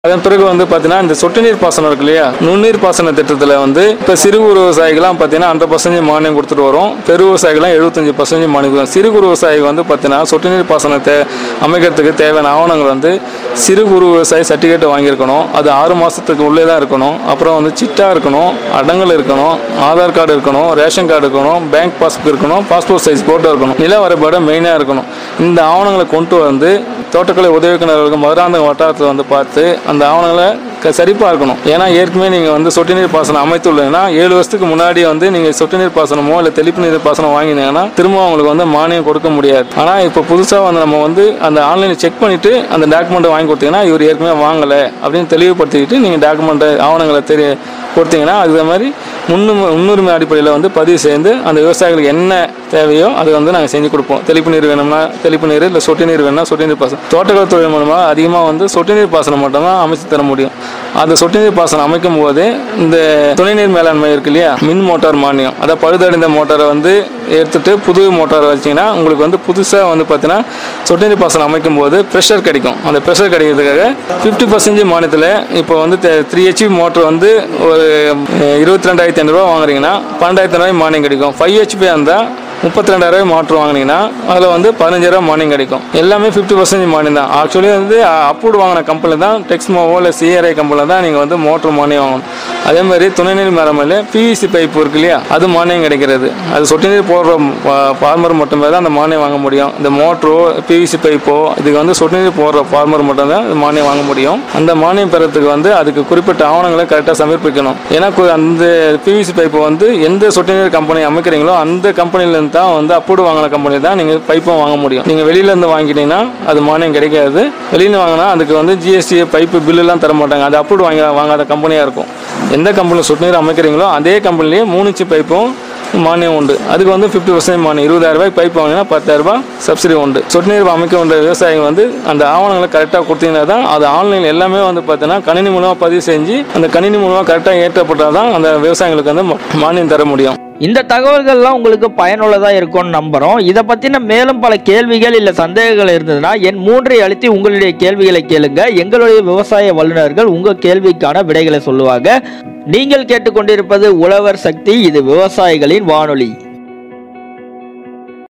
அதன் பிறகு வந்து பார்த்தீங்கன்னா இந்த சொட்டு நீர் பாசனம் இருக்கு இல்லையா நுண்ணீர் பாசன திட்டத்தில் வந்து இப்போ சிறு குறு விவசாயிகள்லாம் பார்த்தீங்கன்னா ஹண்ட்ரட் பர்சன்டேஜ் மானியம் கொடுத்துட்டு வரும் பெரு விவசாயிகள்லாம் எழுபத்தஞ்சு பர்சன்டேஜ் மானியம் கொடுக்கும் சிறு குறு விவசாயிகள் வந்து பார்த்தீங்கன்னா சொட்டு நீர் பாசனத்தை அமைக்கிறதுக்கு தேவையான ஆவணங்கள் வந்து சிறு குறு விவசாயி சர்டிஃபிகேட் வாங்கியிருக்கணும் அது ஆறு மாதத்துக்கு உள்ளே தான் இருக்கணும் அப்புறம் வந்து சிட்டா இருக்கணும் அடங்கல் இருக்கணும் ஆதார் கார்டு இருக்கணும் ரேஷன் கார்டு இருக்கணும் பேங்க் பாஸ்புக் இருக்கணும் பாஸ்போர்ட் சைஸ் ஃபோட்டோ இருக்கணும் நில வரைபடம் மெயினாக இருக்கணும் இந்த ஆவணங்களை கொண்டு வந்து தோட்டக்கலை உதவி இயக்குநர்களுக்கு மதுராந்தகம் வட்டாரத்தில் வந்து பார்த்து அந்த ஆவணங்களை க- சரிப்பா இருக்கணும் ஏன்னா ஏற்கனவே நீங்கள் வந்து சொட்டு நீர் பாசனம் அமைத்துள்ளீங்கன்னா ஏழு வருஷத்துக்கு முன்னாடி வந்து நீங்கள் சொட்டு நீர் பாசனமோ இல்லை தெளிப்பு நீர் பாசனம் வாங்கினீங்கன்னா திரும்ப அவங்களுக்கு வந்து மானியம் கொடுக்க முடியாது ஆனால் இப்போ புதுசாக வந்து நம்ம வந்து அந்த ஆன்லைனில் செக் பண்ணிவிட்டு அந்த டாக்குமெண்ட்டை வாங்கி கொடுத்தீங்கன்னா இவர் ஏற்கனவே வாங்கலை அப்படின்னு தெளிவுபடுத்திக்கிட்டு நீங்கள் டாக்குமெண்ட்டை ஆவணங்களை தெரிய கொடுத்தீங்கன்னா அது மாதிரி முன்னு முன்னுரிமை அடிப்படையில் வந்து பதிவு செய்து அந்த விவசாயிகளுக்கு என்ன தேவையோ அதை வந்து நாங்கள் செஞ்சு கொடுப்போம் தெளிப்பு நீர் வேணும்னா தெளிப்பு நீர் இல்லை சொட்டு நீர் வேணும்னா சொட்டு நீர் பாசனம் தோட்டக்கலை தொழில் மூலமாக அதிகமாக வந்து சொட்டு நீர் பாசனம் மட்டும்தான் அமைச்சு தர முடியும் அந்த சொட்டு நீர் பாசனம் அமைக்கும் போது இந்த துணை நீர் மேலாண்மை இருக்கு இல்லையா மின் மோட்டார் மானியம் அதாவது பழுதடைந்த மோட்டாரை வந்து எடுத்துட்டு புது மோட்டார் வச்சிங்கன்னா உங்களுக்கு வந்து புதுசாக வந்து பார்த்தீங்கன்னா சொட்டு நீர் பாசனம் அமைக்கும் போது ப்ரெஷர் கிடைக்கும் அந்த ப்ரெஷர் கிடைக்கிறதுக்காக ஃபிஃப்டி பர்சன்டேஜ் மானியத்தில் இப்போ வந்து த்ரீ ஹெச்பி மோட்டர் வந்து ஒரு இருபத்தி ரெண்டாயிரத்தி ஐநூறுரூவா வாங்குறீங்கன்னா பன்னெண்டாயிரத்தி ரூபாய் மானியம் கிடைக்கும் ஃபைவ் ஹெச்பி இருந்தால் முப்பத்தி ரெண்டாயிரம் மோட்டர் வாங்கினீங்கன்னா அதில் வந்து பதினஞ்சாயிரம் மானியம் கிடைக்கும் எல்லாமே ஃபிஃப்டி பர்சன்டேஜ் மானியம் தான் ஆக்சுவலி வந்து அப்ரூவ் வாங்கின கம்பெனி தான் டெக்ஸ்மோவோ இல்லை சிஆர்ஐ கம்பெனியில் தான் நீங்கள் வந்து மோட்டர் மானியம் வாங்கணும் அதே மாதிரி துணைநீர் மேலமையில் பிவிசி பைப் இருக்கு இல்லையா அது மானியம் கிடைக்கிறது அது சொட்டு நீர் போடுற ஃபார்மர் மட்டுமே தான் அந்த மானியம் வாங்க முடியும் இந்த மோட்டரோ பிவிசி பைப்போ இதுக்கு வந்து சொட்டு நீர் போடுற ஃபார்மர் மட்டும் தான் மானியம் வாங்க முடியும் அந்த மானியம் பெறத்துக்கு வந்து அதுக்கு குறிப்பிட்ட ஆவணங்களை கரெக்டாக சமர்ப்பிக்கணும் ஏன்னா கு- அந்த பிவிசி பைப்பை வந்து எந்த சொட்டு நீர் கம்பெனி அமைக்கிறீங்களோ அந்த கம்பெனிலேருந்து தான் வந்து அப்ரூவ் வாங்கின கம்பெனி தான் நீங்கள் பைப்பும் வாங்க முடியும் நீங்கள் வெளியிலேருந்து வாங்கிட்டீங்கன்னா அது மானியம் கிடைக்காது வெளியில் வாங்கினா அதுக்கு வந்து ஜிஎஸ்டி பைப்பு பில்லுலாம் தர மாட்டாங்க அது அப்ரூவ் வாங்க வாங்காத கம்பெனியாக இருக்கும் எந்த கம்பெனியில் சொட்டு நீர் அமைக்கிறீங்களோ அதே கம்பெனிலேயே மூணு இன்ச்சு பைப்பும் மானியம் உண்டு அதுக்கு வந்து ஃபிஃப்டி பர்சன்ட் மானியம் இருபதாயிரம் ரூபாய் பைப் வாங்கினா பத்தாயிரம் ரூபாய் சப்சிடி உண்டு சொட்டு நீர் அமைக்க வேண்டிய விவசாயிகள் வந்து அந்த ஆவணங்களை கரெக்டாக கொடுத்தீங்கன்னா தான் அது ஆன்லைன் எல்லாமே வந்து பார்த்தீங்கன்னா கணினி மூலமாக பதிவு செஞ்சு அந்த கணினி மூலமாக கரெக்டாக ஏற்றப்பட்டால் தான் அந்த விவசாயிகளுக்கு வந்து மா- மானியம் தர முடியும் இந்த தகவல்கள்லாம் உங்களுக்கு பயனுள்ளதா இருக்கும்னு நம்புறோம் இதை பத்தின மேலும் பல கேள்விகள் இல்ல சந்தேகங்கள் இருந்ததுன்னா என் மூன்றை அழுத்தி உங்களுடைய கேள்விகளை கேளுங்க எங்களுடைய விவசாய வல்லுநர்கள் உங்க கேள்விக்கான விடைகளை சொல்லுவாங்க நீங்கள் கேட்டுக்கொண்டிருப்பது உழவர் சக்தி இது விவசாயிகளின் வானொலி